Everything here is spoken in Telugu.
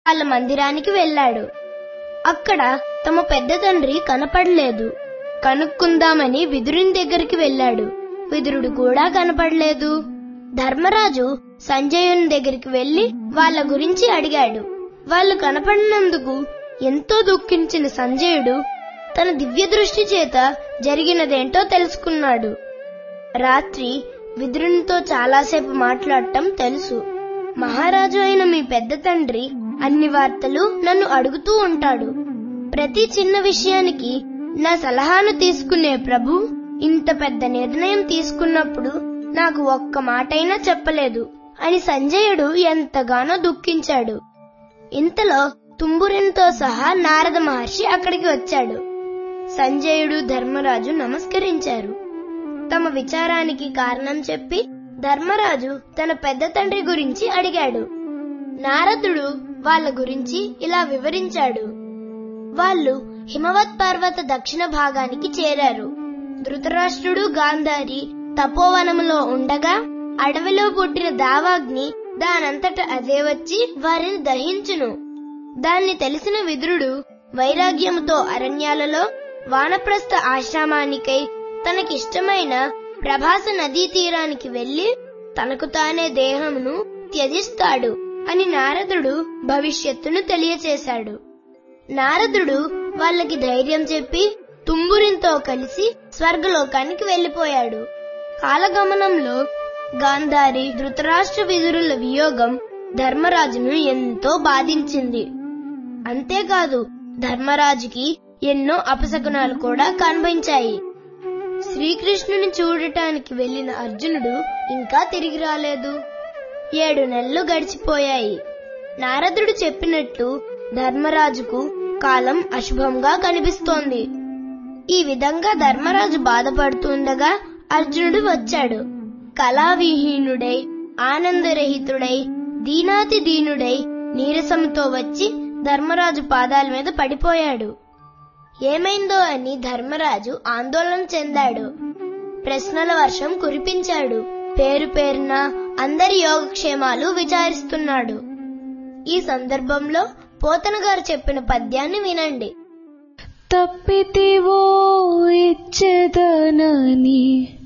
వాళ్ళ మందిరానికి వెళ్ళాడు అక్కడ తమ పెద్ద తండ్రి కనపడలేదు కనుక్కుందామని విదురుని దగ్గరికి వెళ్ళాడు విదురుడు కూడా కనపడలేదు ధర్మరాజు సంజయుని దగ్గరికి వెళ్లి వాళ్ళ గురించి అడిగాడు వాళ్ళు కనపడినందుకు ఎంతో దుఃఖించిన సంజయుడు తన దివ్య దృష్టి చేత జరిగినదేంటో తెలుసుకున్నాడు రాత్రి విదురునితో చాలాసేపు మాట్లాడటం తెలుసు మహారాజు అయిన మీ పెద్ద తండ్రి అన్ని వార్తలు నన్ను అడుగుతూ ఉంటాడు ప్రతి చిన్న విషయానికి నా సలహాను తీసుకునే ప్రభు ఇంత పెద్ద నిర్ణయం తీసుకున్నప్పుడు నాకు ఒక్క మాటైనా చెప్పలేదు అని సంజయుడు ఎంతగానో దుఃఖించాడు ఇంతలో తుంబురినితో సహా నారద మహర్షి అక్కడికి వచ్చాడు సంజయుడు ధర్మరాజు నమస్కరించారు తమ విచారానికి కారణం చెప్పి ధర్మరాజు తన పెద్ద తండ్రి గురించి అడిగాడు నారదుడు వాళ్ళ గురించి ఇలా వివరించాడు వాళ్ళు హిమవత్ పర్వత దక్షిణ భాగానికి చేరారు ధృతరాష్ట్రుడు గాంధారి తపోవనములో ఉండగా అడవిలో పుట్టిన దావాగ్ని దానంతట అదే వచ్చి వారిని దహించును దాన్ని తెలిసిన విదురుడు వైరాగ్యముతో అరణ్యాలలో వానప్రస్థ ఆశ్రమానికై తనకిష్టమైన ప్రభాస నదీ తీరానికి వెళ్లి తనకు తానే దేహమును త్యజిస్తాడు అని నారదుడు భవిష్యత్తును తెలియచేశాడు నారదుడు వాళ్ళకి ధైర్యం చెప్పి తుంబురింతో కలిసి స్వర్గలోకానికి వెళ్లిపోయాడు కాలగమనంలో గాంధారి ధృతరాష్ట్ర విదురుల వియోగం ధర్మరాజును ఎంతో బాధించింది అంతేకాదు ధర్మరాజుకి ఎన్నో అపశకునాలు కూడా కనిపించాయి శ్రీకృష్ణుని చూడటానికి వెళ్లిన అర్జునుడు ఇంకా తిరిగి రాలేదు ఏడు నెలలు గడిచిపోయాయి నారదుడు చెప్పినట్టు ధర్మరాజుకు కాలం అశుభంగా కనిపిస్తోంది ఈ విధంగా ధర్మరాజు బాధపడుతుండగా అర్జునుడు వచ్చాడు కళావిహీనుడై ఆనందరహితుడై దీనాతి దీనుడై నీరసంతో వచ్చి ధర్మరాజు పాదాల మీద పడిపోయాడు ఏమైందో అని ధర్మరాజు ఆందోళన చెందాడు ప్రశ్నల వర్షం కురిపించాడు పేరు పేరున అందరి యోగక్షేమాలు విచారిస్తున్నాడు ఈ సందర్భంలో పోతన గారు చెప్పిన పద్యాన్ని వినండి తప్పితివో ఇచ్చదనని